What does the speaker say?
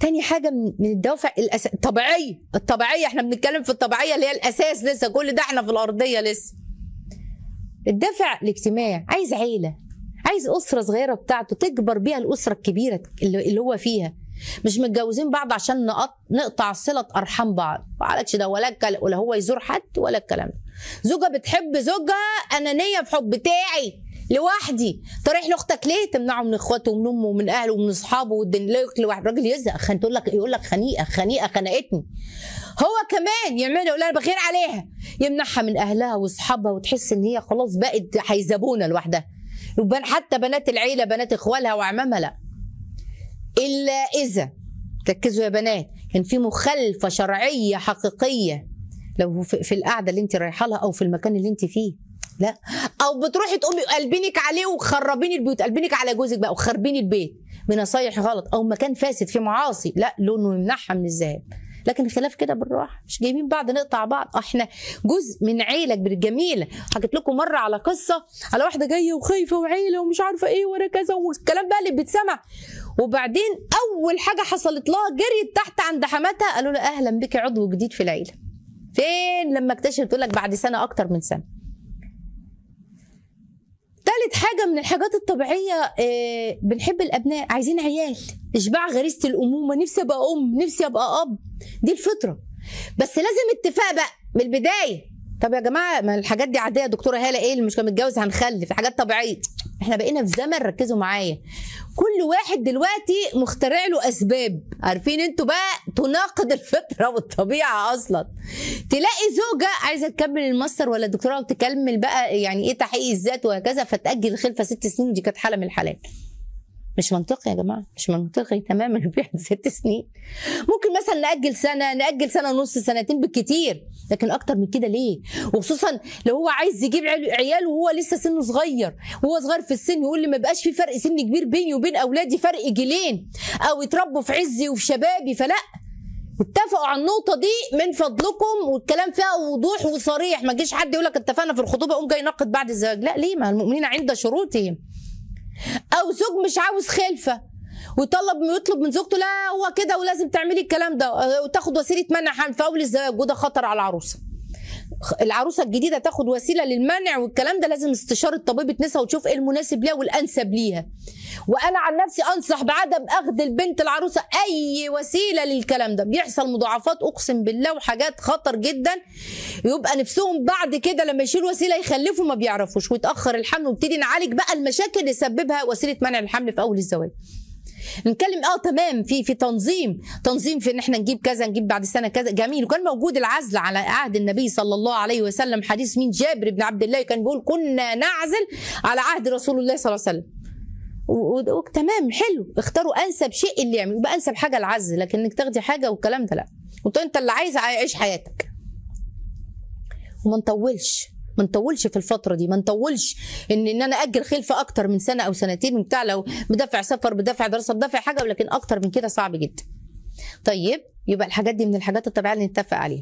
تاني حاجه من من الدوافع الأس... الطبيعيه الطبيعيه احنا بنتكلم في الطبيعيه اللي هي الاساس لسه كل ده احنا في الارضيه لسه الدافع الاجتماعي عايز عيله عايز اسره صغيره بتاعته تكبر بيها الاسره الكبيره اللي اللي هو فيها مش متجوزين بعض عشان نقط... نقطع صله ارحام بعض معلكش ده ولا الكل... ولا هو يزور حد ولا الكلام ده زوجه بتحب زوجها انانيه في حب بتاعي لوحدي طريح لاختك ليه تمنعه من اخواته ومن امه ومن اهله ومن اصحابه والدنيا لواحد راجل يزهق خان تقول لك يقول لك خنيقه خنيقه خنقتني هو كمان يعملها يقول لها بخير عليها يمنعها من اهلها واصحابها وتحس ان هي خلاص بقت حيزبونه لوحدها وبان حتى بنات العيله بنات اخوالها وعمامها لا الا اذا ركزوا يا بنات كان في مخالفه شرعيه حقيقيه لو في في القعده اللي انت رايحه لها او في المكان اللي انت فيه لا او بتروحي تقومي قلبينك عليه وخربيني البيوت قلبينك على جوزك بقى وخربيني البيت بنصايح غلط او مكان فاسد فيه معاصي لا لونه يمنعها من الذهاب لكن خلاف كده بالراحه مش جايبين بعض نقطع بعض احنا جزء من عيله جميله حكيت لكم مره على قصه على واحده جايه وخايفه وعيله ومش عارفه ايه ورا كذا والكلام بقى اللي بيتسمع وبعدين اول حاجه حصلت لها جريت تحت عند حماتها قالوا لها اهلا بك عضو جديد في العيله فين لما اكتشفت تقول لك بعد سنه اكتر من سنه تالت حاجة من الحاجات الطبيعية آه، بنحب الأبناء عايزين عيال إشباع غريزة الأمومة نفسي أبقى أم نفسي أبقى أب دي الفطرة بس لازم اتفاق بقى من البداية طب يا جماعة ما الحاجات دي عادية يا دكتورة هالة إيه اللي مش كان متجوز هنخلف حاجات طبيعية احنا بقينا في زمن ركزوا معايا كل واحد دلوقتي مخترع له اسباب عارفين انتوا بقى تناقض الفطره والطبيعه اصلا تلاقي زوجه عايزه تكمل الماستر ولا الدكتوراه وتكمل بقى يعني ايه تحقيق الذات وهكذا فتاجل الخلفه ست سنين ودي كانت حاله من الحالات مش منطقي يا جماعه مش منطقي تماما في ست سنين ممكن مثلا ناجل سنه ناجل سنه ونص سنتين بالكتير لكن اكتر من كده ليه وخصوصا لو هو عايز يجيب عيال- عيال وهو لسه سنه صغير وهو صغير في السن يقول لي ما بقاش في فرق سن كبير بيني وبين اولادي فرق جيلين او يتربوا في عزي وفي شبابي فلا اتفقوا على النقطة دي من فضلكم والكلام فيها وضوح وصريح ما جيش حد يقول لك اتفقنا في الخطوبة قوم جاي ينقد بعد الزواج لا ليه ما المؤمنين عند شروطهم او زوج مش عاوز خلفه ويطلب ويطلب من زوجته لا هو كده ولازم تعملي الكلام ده أه، وتاخد وسيله منع حمل في اول الزواج وده خطر على العروسه خ- العروسه الجديده تاخد وسيله للمنع والكلام ده لازم استشاره طبيبه نساء وتشوف ايه المناسب ليها والانسب ليها وانا عن نفسي انصح بعدم اخذ البنت العروسه اي وسيله للكلام ده بيحصل مضاعفات اقسم بالله وحاجات خطر جدا يبقى نفسهم بعد كده لما يشيلوا وسيله يخلفوا ما بيعرفوش ويتاخر الحمل وابتدي نعالج بقى المشاكل اللي سببها وسيله منع الحمل في اول الزواج نتكلم اه تمام في في تنظيم تنظيم في ان احنا نجيب كذا نجيب بعد سنه كذا جميل وكان موجود العزل على عهد النبي صلى الله عليه وسلم حديث مين جابر بن عبد الله كان بيقول كنا نعزل على عهد رسول الله صلى الله عليه وسلم و- و- وتمام حلو اختاروا انسب شيء اللي يعمل يبقى انسب حاجه العزل لكن انك تاخدي حاجه والكلام ده لا وانت انت اللي عايز عيش حياتك وما نطولش ما نطولش في الفتره دي ما نطولش ان ان انا اجل خلفه اكتر من سنه او سنتين وبتاع لو بدافع سفر بدافع دراسه بدافع حاجه ولكن اكتر من كده صعب جدا طيب يبقى الحاجات دي من الحاجات الطبيعيه اللي نتفق عليها